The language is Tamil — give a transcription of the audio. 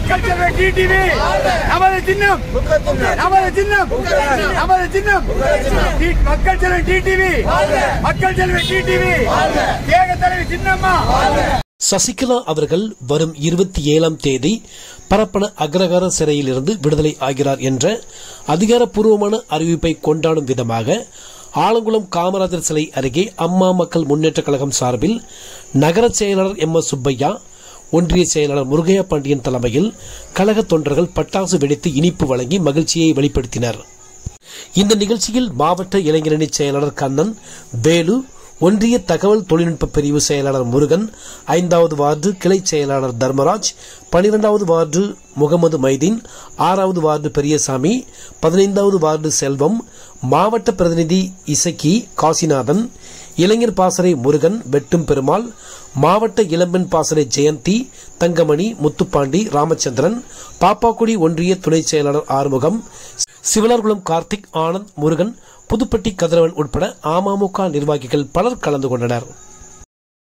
மக்கள் செல்வ டிடிவி நமது சின்னம் நமது சின்னம் நமது சின்னம் டி- மக்கள் செல்வ டிடிவி மக்கள் செல்வ டிடிவி ஏக தலைவி சின்னம்மா சசிகலா அவர்கள் வரும் இருபத்தி ஏழாம் தேதி பரப்பன அக்ரகார சிறையிலிருந்து விடுதலை ஆகிறார் என்ற அதிகாரப்பூர்வமான அறிவிப்பை கொண்டாடும் விதமாக ஆலங்குளம் காமராஜர் சிலை அருகே அம்மா மக்கள் முன்னேற்ற கழகம் சார்பில் நகர செயலாளர் எம் எஸ் சுப்பையா ஒன்றிய செயலாளர் முருகையா பாண்டியன் தலைமையில் கழக தொண்டர்கள் பட்டாசு வெடித்து இனிப்பு வழங்கி மகிழ்ச்சியை வெளிப்படுத்தினர் இந்த நிகழ்ச்சியில் மாவட்ட இளைஞரணி செயலாளர் கண்ணன் வேலு ஒன்றிய தகவல் தொழில்நுட்ப பிரிவு செயலாளர் முருகன் ஐந்தாவது வார்டு கிளை செயலாளர் தர்மராஜ் பனிரெண்டாவது வார்டு முகமது மைதீன் ஆறாவது வார்டு பெரியசாமி பதினைந்தாவது வார்டு செல்வம் மாவட்ட பிரதிநிதி இசக்கி காசிநாதன் இளைஞர் பாசறை முருகன் வெட்டும் பெருமாள் மாவட்ட இளம்பெண் பாசறை ஜெயந்தி தங்கமணி முத்துப்பாண்டி ராமச்சந்திரன் பாப்பாக்குடி ஒன்றிய துணை செயலாளர் ஆறுமுகம் சிவலார்குளம் கார்த்திக் ஆனந்த் முருகன் புதுப்பட்டி கதிரவன் உட்பட அமமுக நிர்வாகிகள் பலர் கலந்து கொண்டனர்